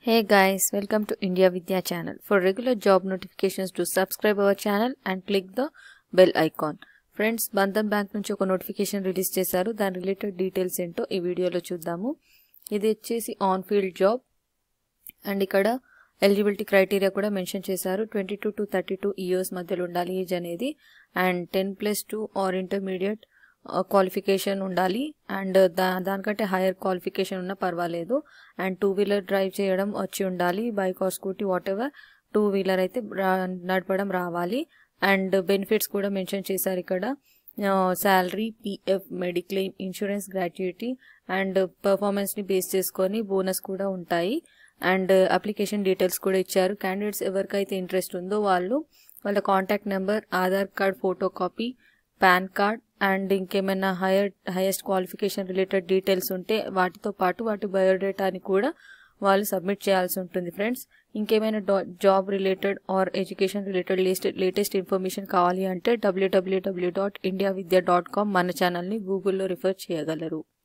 Hey guys, welcome to India Vidya channel. For regular job notifications, do subscribe our channel and click the bell icon. Friends Bandhan Bank నుంచి ఒక notification release చేశారు దాని related details ఏంటో ఈ వీడియోలో చూద్దాము ఇది వచ్చేసి ఆన్ ఫీల్డ్ జాబ్ అండ్ ఇక్కడ ఎలిజిబిలిటీ క్రైటీరియా కూడా మెన్షన్ చేశారు twenty two to thirty two years మధ్యలో ఉండాలి ఏజ్ అనేది and ten plus two or intermediate qualification ఉండాలి అండ్ దా దానికంటే హైయర్ క్వాలిఫికేషన్ ఉన్నా పర్వాలేదు అండ్ టూ వీలర్ డ్రైవ్ చేయడం వచ్చి ఉండాలి bike or scooty whatever two wheeler అయితే రా- నడపడం రావాలి అండ్ బెనిఫిట్స్ కూడా మెన్షన్ చేశారు ఇక్కడ salary PF mediclaim insurance gratuity and పర్ఫార్మెన్స్ని బేస్ చేసుకొని బోనస్ కూడా ఉంటాయి అండ్ అప్లికేషన్ డీటెయిల్స్ కూడా ఇచ్చారు క్యాండిడేట్స్ ఎవరికైతే ఇంట్రెస్ట్ ఉందో వాళ్ళు వాళ్ళ contact number Aadhaar card photo copy PAN card and ఇంకేమైనా higher highest qualification related details ఉంటే వాటితో పాటు వాటి బయోడేటాని కూడా వాళ్ళు సబ్మిట్ చేయాల్సి ఉంటుంది ఫ్రెండ్స్ ఇంకేమైనా job related or education related latest latest information కావాలి అంటే W W W dot India Vidya dot com మన ఛానల్ని గూగుల్లో రిఫర్ చేయగలరు